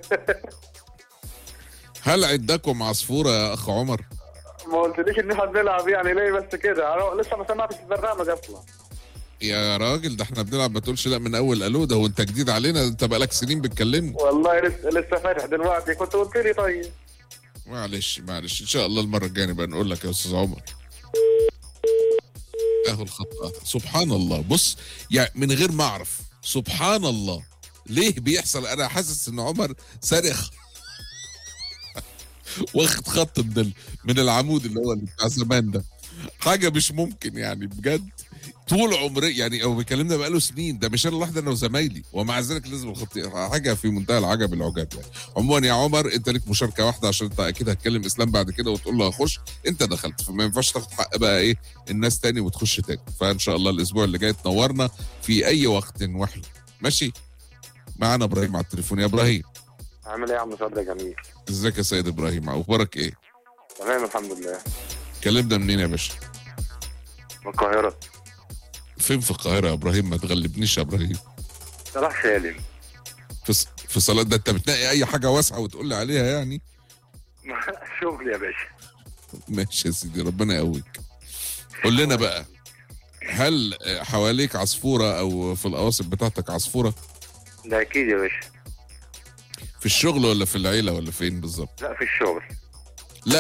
هل عندكم عصفوره يا اخ عمر ما قلتليش ان احنا بنلعب يعني ليه بس كده انا لسه ما سمعتش البرنامج اصلا يا راجل ده احنا بنلعب ما تقولش لا من اول الو ده هو انت جديد علينا ده انت بقالك سنين بتكلمني والله لسه لسه فاتح دلوقتي كنت قلت لي طيب معلش معلش ان شاء الله المره الجايه نبقى نقول لك يا استاذ عمر اهو الخط قطع. سبحان الله بص يعني من غير ما اعرف سبحان الله ليه بيحصل انا حاسس ان عمر سارق واخد خط من ال- من العمود اللي هو اللي بتاع زمان ده حاجه مش ممكن يعني بجد طول عمري يعني هو بيكلمنا بقاله سنين ده مش انا لوحدي انا وزمايلي ومع ذلك لازم الخط حاجه في منتهى العجب العجاب يعني عموما يا عمر انت ليك مشاركه واحده عشان انت اكيد هتكلم اسلام بعد كده وتقول له اخش انت دخلت فما ينفعش تاخد حق بقى ايه الناس تاني وتخش تاني فان شاء الله الاسبوع اللي جاي تنورنا في اي وقت وحي ماشي معانا ابراهيم على التليفون يا ابراهيم عامل ايه يا عم صدري جميل ازيك يا سيد ابراهيم اخبارك ايه تمام الحمد لله كلمنا منين يا باشا من القاهره فين في القاهره يا ابراهيم ما تغلبنيش يا ابراهيم صلاح سالم في ص- في صلاه ده انت بتنقي اي حاجه واسعه وتقول لي عليها يعني شغل يا باشا ماشي يا سيدي ربنا يقويك قول لنا بقى هل حواليك عصفوره او في القواصب بتاعتك عصفوره ده اكيد يا باشا في الشغل ولا في العيله ولا فين بالظبط لا في الشغل